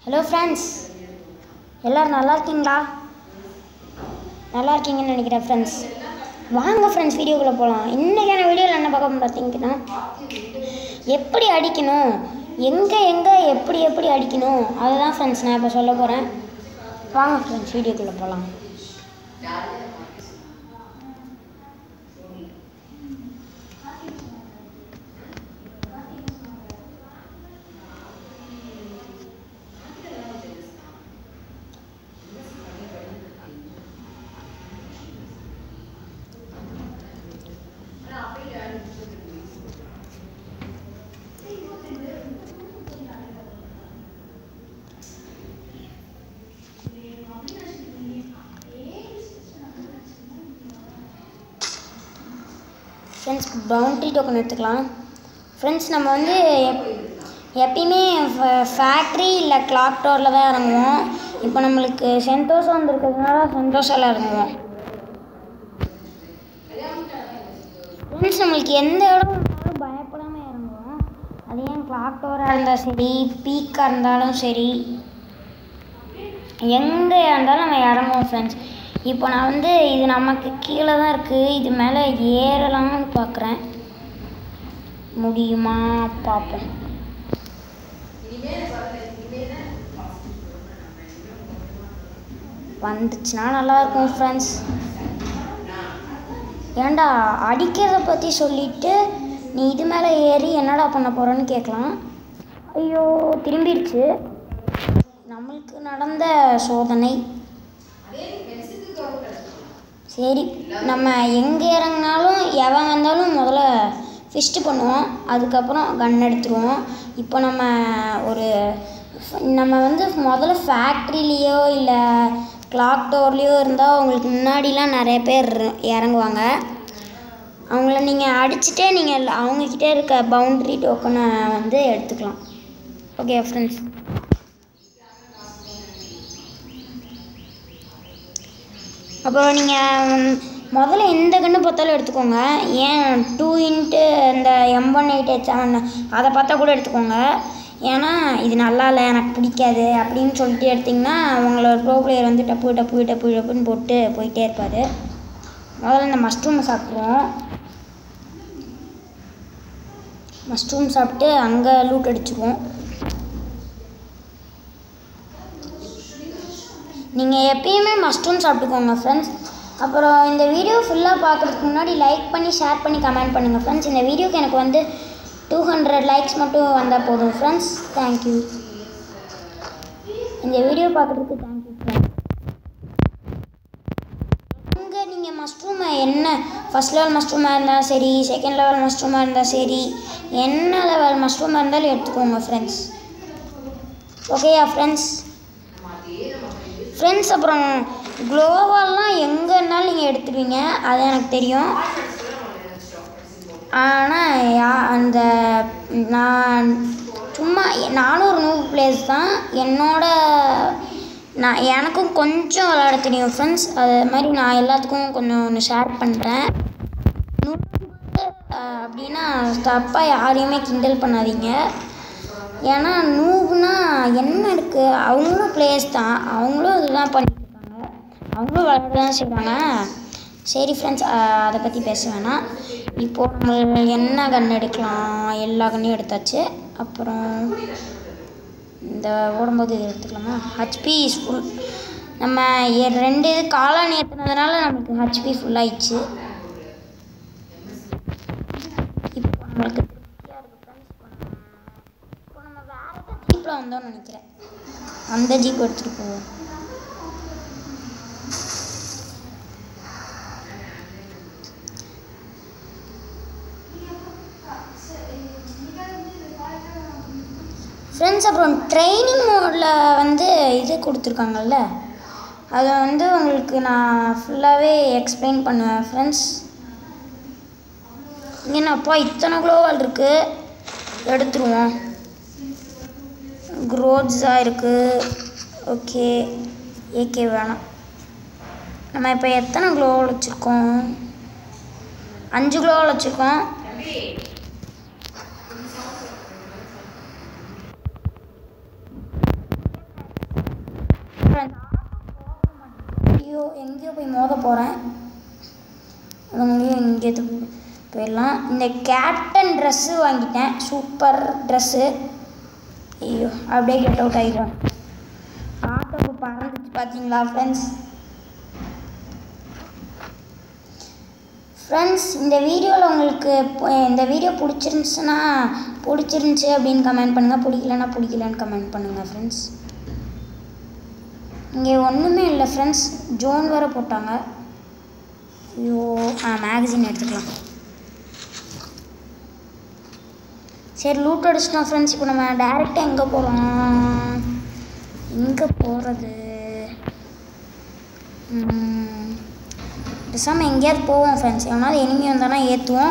hello friends எல்லோரும் நல்லா இருக்கீங்களா நல்லா இருக்கீங்கன்னு நினைக்கிறேன் ஃப்ரெண்ட்ஸ் வாங்க ஃப்ரெண்ட்ஸ் வீடியோக்குள்ளே போகலாம் இன்றைக்கான வீடியோவில் என்ன பார்க்க பார்த்தீங்கன்னா எப்படி அடிக்கணும் எங்கே எங்கே எப்படி எப்படி அடிக்கணும் அதை தான் ஃப்ரெண்ட்ஸ் நான் இப்போ சொல்ல போகிறேன் வாங்க ஃப்ரெண்ட்ஸ் வீடியோக்குள்ளே போகலாம் ஃப்ரெண்ட்ஸ் பவுண்ட்ரி டோக்கன் எடுத்துக்கலாம் ஃப்ரெண்ட்ஸ் நம்ம வந்து எப் எப்பயுமே ஃபேக்ட்ரி இல்லை கிளாக் டோரில் தான் இறங்குவோம் இப்போ நம்மளுக்கு சென்டோஸா வந்திருக்கிறதுனால சென்டோஸாவில் இறங்குவோம் ஃப்ரெண்ட்ஸ் நம்மளுக்கு எந்த இடம் இருந்தாலும் பயப்படாமல் இறங்குவோம் அது ஏன் கிளாக் டோராக இருந்தாலும் சரி பீக்காக இருந்தாலும் சரி எங்கே இருந்தாலும் நம்ம இறங்குவோம் ஃப்ரெண்ட்ஸ் இப்போ நான் வந்து இது நமக்கு கீழே தான் இருக்குது இது மேலே ஏறலாம்னு பார்க்குறேன் முடியுமா பார்ப்போம் வந்துச்சுன்னா நல்லாயிருக்கும் ஃப்ரெண்ட்ஸ் ஏன்டா அடிக்கிறத பற்றி சொல்லிட்டு நீ இது மேலே ஏறி என்னடா பண்ண போகிறேன்னு கேட்கலாம் ஐயோ திரும்பிடுச்சு நம்மளுக்கு நடந்த சோதனை சரி நம்ம எங்கே இறங்கினாலும் எவன் வந்தாலும் முதல்ல ஃபிஸ்ட்டு பண்ணுவோம் அதுக்கப்புறம் கன் எடுத்துருவோம் இப்போ நம்ம ஒரு நம்ம வந்து முதல்ல ஃபேக்ட்ரிலேயோ இல்லை கிளாக் டோர்லேயோ இருந்தால் உங்களுக்கு முன்னாடிலாம் நிறைய பேர் இறங்குவாங்க அவங்கள நீங்கள் அடிச்சுட்டே நீங்கள் அவங்கக்கிட்ட இருக்க பவுண்ட்ரி டோக்கனை வந்து எடுத்துக்கலாம் ஓகே ஃப்ரெண்ட்ஸ் அப்புறம் நீங்கள் முதல்ல எந்த கன்று பார்த்தாலும் எடுத்துக்கோங்க ஏன் டூ இன்ட்டு இந்த M one eight eight seven அதை பார்த்தா கூட எடுத்துக்கோங்க ஏன்னா இது நல்லா இல்லை எனக்கு பிடிக்காது அப்படின்னு சொல்லிட்டு எடுத்திங்கன்னா உங்களோட ப்ரோ பிளேயர் வந்து டப்பு டப்பு டப்பு டப்புன்னு போட்டு போயிட்டே இருப்பார் முதல்ல இந்த மஷ்ரூமை சாப்பிடுவோம் மஷ்ரூம் சாப்பிட்டு அங்கே லூட் அடிச்சுக்குவோம் நீங்கள் எப்பயுமே மஷ்ரூம் சாப்பிட்டுக்கோங்க ஃப்ரெண்ட்ஸ் அப்புறம் இந்த வீடியோ ஃபுல்லாக பார்க்குறதுக்கு முன்னாடி லைக் பண்ணி ஷேர் பண்ணி கமெண்ட் பண்ணுங்கள் ஃப்ரெண்ட்ஸ் இந்த வீடியோக்கு எனக்கு வந்து டூ ஹண்ட்ரட் லைக்ஸ் மட்டும் வந்தால் போதும் ஃப்ரெண்ட்ஸ் தேங்க்யூ இந்த வீடியோ பார்க்குறதுக்கு தேங்க்யூ ஃப்ரெண்ட்ஸ் அங்கே நீங்கள் மஷ்ரூமை என்ன ஃபஸ்ட் லெவல் மஷ்ரூமாக இருந்தாலும் சரி செகண்ட் லெவல் மஷ்ரூமாக இருந்தால் சரி என்ன லெவல் மஷ்ரூமாக இருந்தாலும் எடுத்துக்கோங்க ஃப்ரெண்ட்ஸ் ஓகேயா ஃப்ரெண்ட்ஸ் ஃப்ரெண்ட்ஸ் அப்புறம் குளோவால்லாம் எங்கேனாலும் நீங்கள் எடுத்துருவீங்க அது எனக்கு தெரியும் ஆனால் யா அந்த நான் சும்மா நானும் ஒரு நியூ பிளேஸ் தான் என்னோட நான் எனக்கும் கொஞ்சம் விளையாட தெரியும் ஃப்ரெண்ட்ஸ் அது மாதிரி நான் எல்லாத்துக்கும் கொஞ்சம் ஒன்று ஷேர் பண்ணுறேன் அப்படின்னா தப்பாக யாரையுமே கிண்டல் பண்ணாதீங்க ஏன்னா நூபுனா என்ன இருக்குது அவங்களும் பிளேயர்ஸ் தான் அவங்களும் இதுதான் பண்ணிட்டுருக்காங்க அவங்களும் விளையாட தான் செய்வாங்க சரி ஃப்ரெண்ட்ஸ் அதை பற்றி பேச வேணாம் இப்போது நம்ம என்ன கன் எடுக்கலாம் எல்லா கன்னையும் எடுத்தாச்சு அப்புறம் இந்த ஓடும்போது இது எடுத்துக்கலாமா ஹச்பி இஸ் ஃபுல் நம்ம ரெண்டு இது காளான் ஏற்றுனதுனால நம்மளுக்கு ஹச்பி ஃபுல் ஆயிடுச்சு இப்போ நம்மளுக்கு ஜீப்பில் வந்தோம்னு நினைக்கிறேன் அந்த ஜீப் எடுத்துகிட்டு போவோம் ஃப்ரெண்ட்ஸ் அப்புறம் ட்ரைனிங் மோடில் வந்து இது கொடுத்துருக்காங்கல்ல அதை வந்து உங்களுக்கு நான் ஃபுல்லாகவே எக்ஸ்பிளைன் பண்ணுவேன் ஃப்ரெண்ட்ஸ் என்னப்பா இத்தனை குளோவால் இருக்குது எடுத்துருவோம் க்ரோத்ஸாக இருக்குது ஓகே ஏகே வேணாம் நம்ம இப்போ எத்தனை க்ளோவல் வச்சுருக்கோம் அஞ்சு க்ளோவல் வச்சுருக்கோம் ஃப்ரெண்ட்ஸ் ஐயோ எங்கேயோ போய் மோத போகிறேன் அதனாலேயும் எங்கேயோ போயிடலாம் இந்த கேப்டன் ட்ரெஸ்ஸு வாங்கிட்டேன் சூப்பர் ட்ரெஸ்ஸு ஐயோ அப்படியே கெட் அவுட் ஆகிடுவேன் ஆட்டோக்கு பறந்துச்சு பார்த்தீங்களா ஃப்ரெண்ட்ஸ் ஃப்ரெண்ட்ஸ் இந்த வீடியோவில் உங்களுக்கு பு- இந்த வீடியோ பிடிச்சிருந்துச்சுன்னா பிடிச்சிருந்துச்சி அப்படின்னு கமெண்ட் பண்ணுங்கள் பிடிக்கலன்னா பிடிக்கலன்னு கமெண்ட் பண்ணுங்கள் ஃப்ரெண்ட்ஸ் இங்கே ஒன்றுமே இல்லை ஃப்ரெண்ட்ஸ் ஜோன் வேறு போட்டாங்க ஐயோ ஆ மேகசின் எடுத்துக்கலாம் சரி லூட் அடிச்சிட்டோம் ஃப்ரெண்ட்ஸ் இப்போ நம்ம டேரெக்டாக எங்கே போகிறோம் எங்கே போகிறது பேசாமல் எங்கேயாவது போவோம் ஃப்ரெண்ட்ஸ் எவனாவது எனிமி வந்தானா ஏற்றுவோம்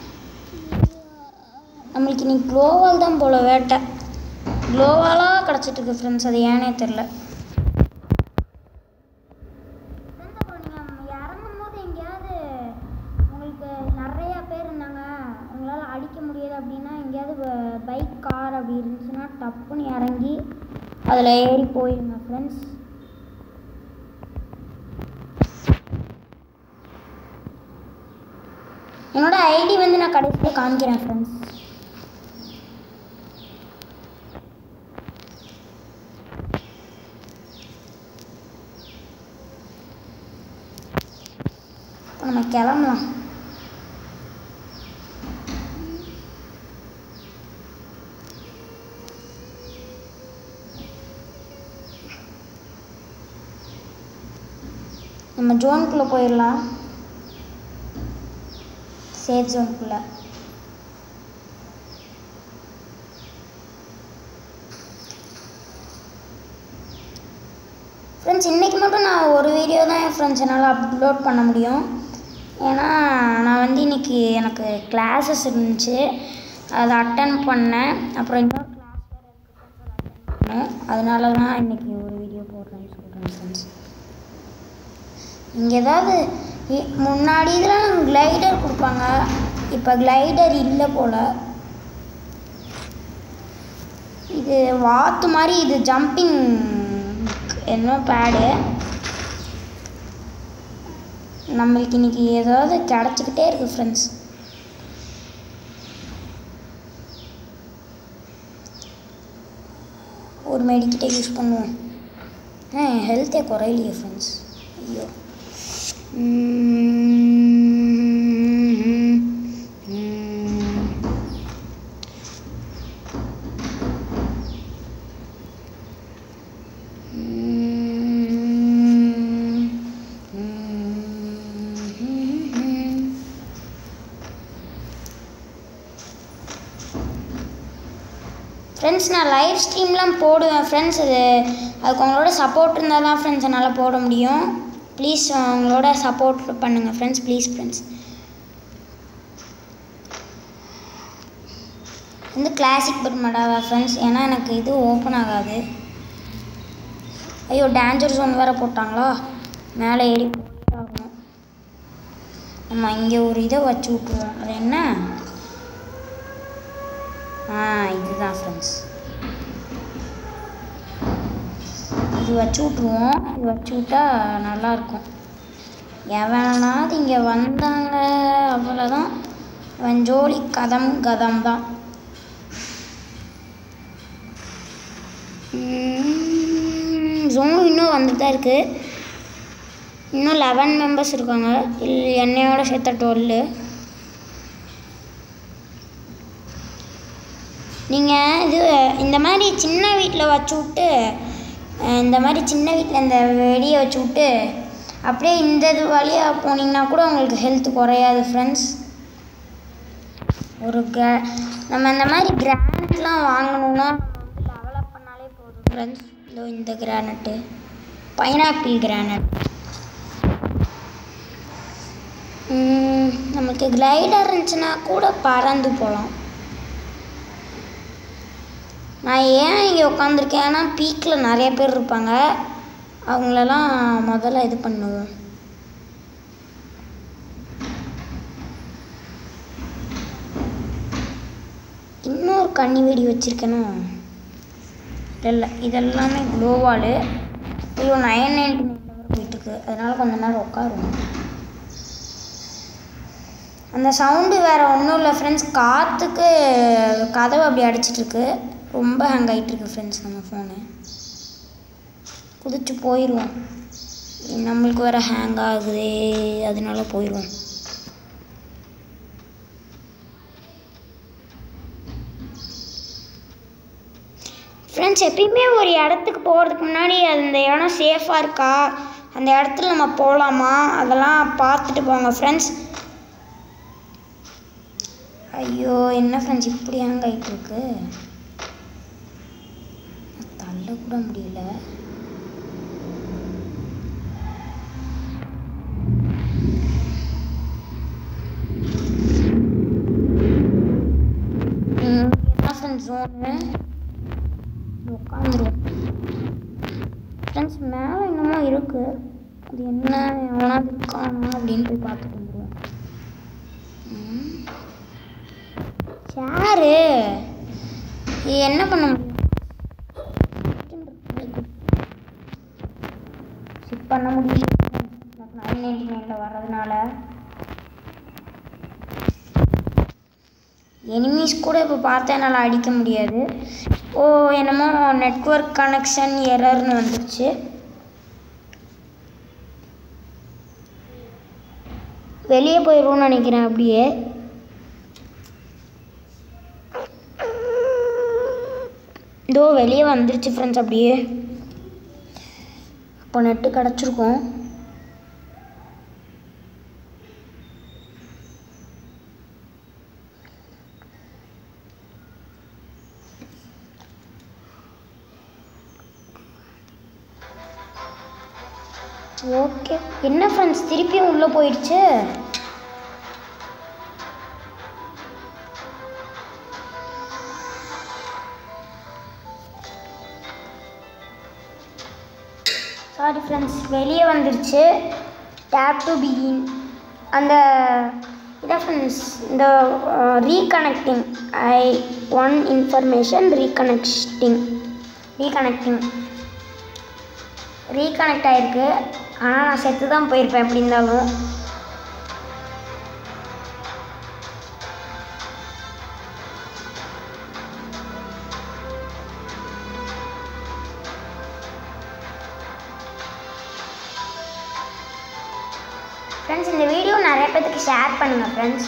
நம்மளுக்கு இன்னைக்கு க்ளோவால் தான் போல வேட்டை க்ளோவாலாக கிடச்சிட்ருக்கு ஃப்ரெண்ட்ஸ் அது ஏனே தெரில இறங்கும்போது எங்கேயாவது உங்களுக்கு நிறையா பேர் இருந்தாங்க உங்களால் அடிக்க முடியாது அப்படின்னா எங்கேயாவது பைக் கார் அப்படி இருந்துச்சுன்னா டப்புன்னு இறங்கி அதில் ஏறி போயிருங்க ஃப்ரெண்ட்ஸ் என்னோட ஐடி வந்து நான் கடைசியில் காமிக்கிறேன் ஃப்ரெண்ட்ஸ் இப்போ நம்ம கிளம்பலாம் நம்ம ஜோனுக்குள்ளே போயிடலாம் சேஃப் ஜோனுக்குள்ளே ஃப்ரெண்ட்ஸ் இன்றைக்கி மட்டும் நான் ஒரு வீடியோ தான் என் ஃப்ரெண்ட்ஸ் என்னால் அப்லோட் பண்ண முடியும் ஏன்னா நான் வந்து இன்றைக்கி எனக்கு கிளாஸஸ் இருந்துச்சு அதை அட்டன் பண்ணேன் அப்புறம் இன்னொரு கிளாஸ் வேறு இருக்குது பண்ணேன் அதனால தான் இன்றைக்கி ஒரு வீடியோ போடுறேன்னு சொல்கிறேன் ஃப்ரெண்ட்ஸ் இங்கே ஏதாவது இ- முன்னாடி இதெல்லாம் கிளைடர் கொடுப்பாங்க இப்போ கிளைடர் இல்லை போல் இது வாத்து மாதிரி இது ஜம்பிங் என்ன பேடு நம்மளுக்கு இன்னைக்கு ஏதாவது கிடச்சிக்கிட்டே இருக்கு ஃப்ரெண்ட்ஸ் ஒரு மெடிக்கிட்டே யூஸ் பண்ணுவோம் ஆ என் ஹெல்த்தே குறையிலையே ஃப்ரெண்ட்ஸ் ஐயோ உம் உம் ஃப்ரெண்ட்ஸ் நான் லைவ் ஸ்ட்ரீம்லாம் போடுவேன் ஃப்ரெண்ட்ஸ் அது அதுக்கு உங்களோட சப்போர்ட் இருந்தால் தான் ஃப்ரெண்ட்ஸ் என்னால் போட முடியும் ப்ளீஸ் உங்களோட சப்போர்ட் பண்ணுங்கள் ஃப்ரெண்ட்ஸ் ப்ளீஸ் ஃப்ரெண்ட்ஸ் வந்து கிளாசிக் பர்மடாவா ஃப்ரெண்ட்ஸ் ஏன்னா எனக்கு இது ஓப்பன் ஆகாது ஐயோ டேஞ்சர் ஜோன் வேறு போட்டாங்களா மேலே ஏறி போய் ஆகணும் நம்ம இங்கே ஒரு இதை வச்சு விட்ருவோம் அது என்ன ஆ இதுதான் ஃப்ரெண்ட்ஸ் இது வச்சு விட்ருவோம் இது வச்சு விட்டா நல்லாயிருக்கும் எவனாவது இங்கே வந்தாங்க அவ்வளோதான் அவன் ஜோலி கதம் கதம் தான் ஜோன் இன்னும் வந்துட்டு தான் இருக்குது இன்னும் லெவன் மெம்பர்ஸ் இருக்காங்க இல்லை என்னையோட சேர்த்த டுவெல்லு நீங்கள் இது இந்த மாதிரி சின்ன வீட்டில் வச்சு விட்டு அஹ், இந்த மாதிரி சின்ன வீட்டில் இந்த வெடியை வச்சு விட்டு அப்படியே இந்த இது வழியாக போனீங்கன்னா கூட உங்களுக்கு ஹெல்த் குறையாது ஃப்ரெண்ட்ஸ் ஒரு க நம்ம இந்த மாதிரி கிரானைட்லாம் வாங்கணும்னா நம்ம வந்து டெவலப் பண்ணாலே போதும் ஃப்ரெண்ட்ஸ் இதோ இந்த கிரானைட்டு பைனாப்பிள் கிரானைட் நமக்கு கிளைடர் இருந்துச்சுன்னா கூட பறந்து போகலாம் நான் ஏன் இங்கே உட்காந்துருக்கேன்னா பீக்கில் நிறைய பேர் இருப்பாங்க அவங்களெல்லாம் முதல்ல இது பண்ணுவோம் இன்னொரு கன்னி வெடி வச்சுருக்கேனோ இல்லை இல்லை இதெல்லாமே க்ளோவாலு ஐயோ நைன் நைன்டி நைன் வரை போயிட்டுருக்கு அதனால கொஞ்ச நேரம் உட்காருவோம் அந்த சவுண்டு வேறு ஒன்றும் இல்லை ஃப்ரெண்ட்ஸ் காற்றுக்கு கதவு அப்படி அடிச்சிட்ருக்கு ரொம்ப ஹேங் ஆகிட்டுருக்கு ஃப்ரெண்ட்ஸ் நம்ம ஃபோனு குதிச்சு போயிடுவோம் நம்மளுக்கு வேறு ஹேங் ஆகுதே அதனால போயிடுவோம் ஃப்ரெண்ட்ஸ் எப்பயுமே ஒரு இடத்துக்கு போகிறதுக்கு முன்னாடி அந்த இடம் சேஃபாக இருக்கா அந்த இடத்துல நம்ம போகலாமா அதெல்லாம் பார்த்துட்டு போங்க ஃப்ரெண்ட்ஸ் ஐயோ என்ன ஃப்ரெண்ட்ஸ் இப்படி ஹேங் ஆகிட்டு இருக்கு தள்ள கூட முடியல ஃப்ரெண்ட்ஸ் ஜோனு உட்காந்துரும் ஃப்ரெண்ட்ஸ் மேலே என்னமோ இருக்குது அது என்ன எவனாவது இருக்கானா அப்படின்னு போய் பார்த்துட்டு வந்துடுவோம் சேரு இது என்ன பண்ண முடியும் ஷிப் பண்ண முடியல நைன் நைன்டி நைனில் வர்றதுனால எனிமீஸ் கூட இப்போ பார்த்தா என்னால் அடிக்க முடியாது ஓ என்னமோ நெட்வொர்க் கனெக்ஷன் எரர்னு வந்துருச்சு வெளியே போயிடுவோம்னு நினைக்கிறேன் அப்படியே இதோ வெளியே வந்துருச்சு ஃப்ரெண்ட்ஸ் அப்படியே இப்போ நெட்டு கிடச்சிருக்கோம் ஓகே என்ன ஃப்ரெண்ட்ஸ் திருப்பியும் உள்ளே போயிடுச்சு சாரி ஃப்ரெண்ட்ஸ் வெளியே வந்துருச்சு டேப் டு பிகின் அந்த இதான் ஃப்ரெண்ட்ஸ் இந்த reconnecting I one information reconnecting reconnecting reconnect ஆகிருக்கு ஆனால் நான் செத்து தான் போயிருப்பேன் எப்படி இருந்தாலும் ஃப்ரெண்ட்ஸ் இந்த வீடியோ நிறைய பேத்துக்கு ஷேர் பண்ணுங்கள் ஃப்ரெண்ட்ஸ்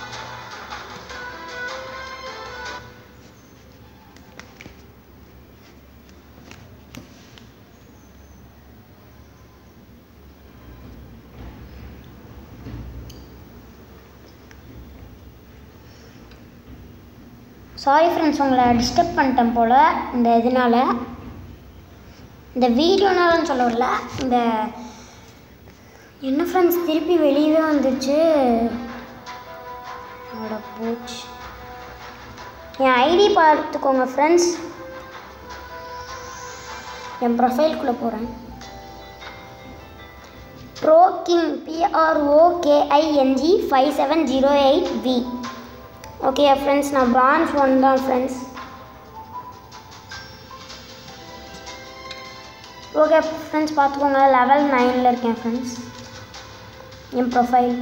சாரி ஃப்ரெண்ட்ஸ் உங்களை டிஸ்டர்ப் பண்ணிட்டேன் போல் இந்த இதனால் இந்த வீடியோனாலும் சொல்ல வரல இந்த என்ன ஃப்ரெண்ட்ஸ் திருப்பி வெளியவே வந்துச்சு அட போச்சு என் ஐடி பார்த்துக்கோங்க ஃப்ரெண்ட்ஸ் என் ப்ரொஃபைல்குள்ளே போகிறேன் bro king பிஆர்ஓகேஐஎன்ஜி five seven zero eight we okay friends நான் பிரான்ச் ஒன் தான் ஃப்ரெண்ட்ஸ் ஓகே ஃப்ரெண்ட்ஸ் பார்த்துக்கோங்க லெவல் நைனில் இருக்கேன் ஃப்ரெண்ட்ஸ் என் ப்ரொஃபைல்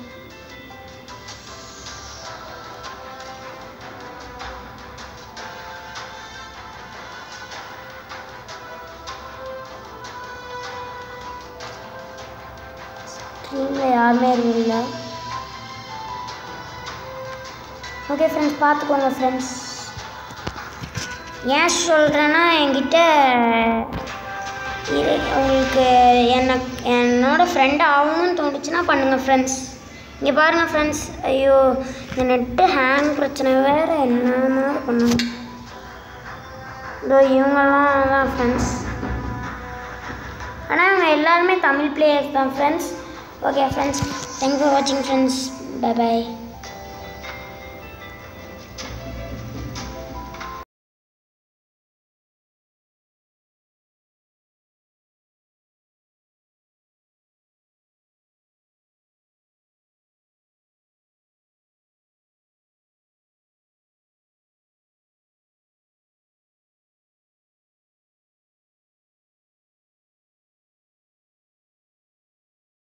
ஸ்க்ரீனில் யாருமே இல்லை ஓகே ஃப்ரெண்ட்ஸ் பார்த்துக்கோங்க ஃப்ரெண்ட்ஸ் ஏன் சொல்கிறேன்னா என்கிட்ட இது உங்களுக்கு என்ன என்னோட ஃப்ரெண்ட் ஆகணும்னு தோணுச்சுன்னா பண்ணுங்கள் ஃப்ரெண்ட்ஸ் இங்கே பாருங்கள் ஃப்ரெண்ட்ஸ் ஐயோ இந்த நெட்டு ஹேங் பிரச்சனை வேறு என்னமா பண்ணணும் இதோ இவங்கெல்லாம் தான் ஃப்ரெண்ட்ஸ் ஆனால் இவங்க எல்லாருமே தமிழ் பிளேயர்ஸ் தான் friends okay friends thanks for வாட்சிங் ஃப்ரெண்ட்ஸ் பை பை